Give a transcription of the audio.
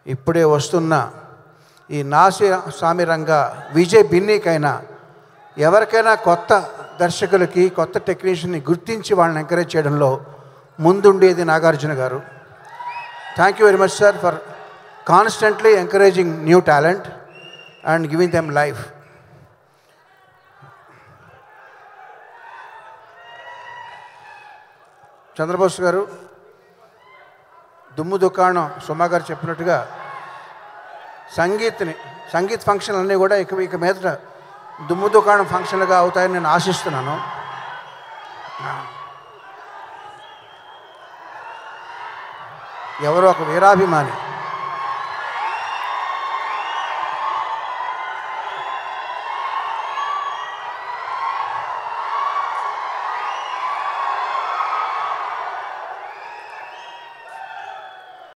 ఇప్పుడే వస్తున్న ఈ నాసి సామిరంగ విజయ్ బిన్నీకైనా ఎవరికైనా కొత్త దర్శకులకి కొత్త టెక్నీషియన్ని గుర్తించి వాళ్ళని ఎంకరేజ్ చేయడంలో ముందుండేది Nagarjuna garu thank you very much sir for constantly encouraging new talent and giving them life Chandrabose garu దుమ్ము దుకాణం సుమా గారు చెప్పినట్టుగా సంగీత్ని సంగీత్ ఫంక్షన్లు అన్నీ కూడా ఇక ఇక మీదట దుమ్ము దుకాణం ఫంక్షన్లుగా అవుతాయని నేను ఆశిస్తున్నాను ఎవరో ఒక వీరాభిమాని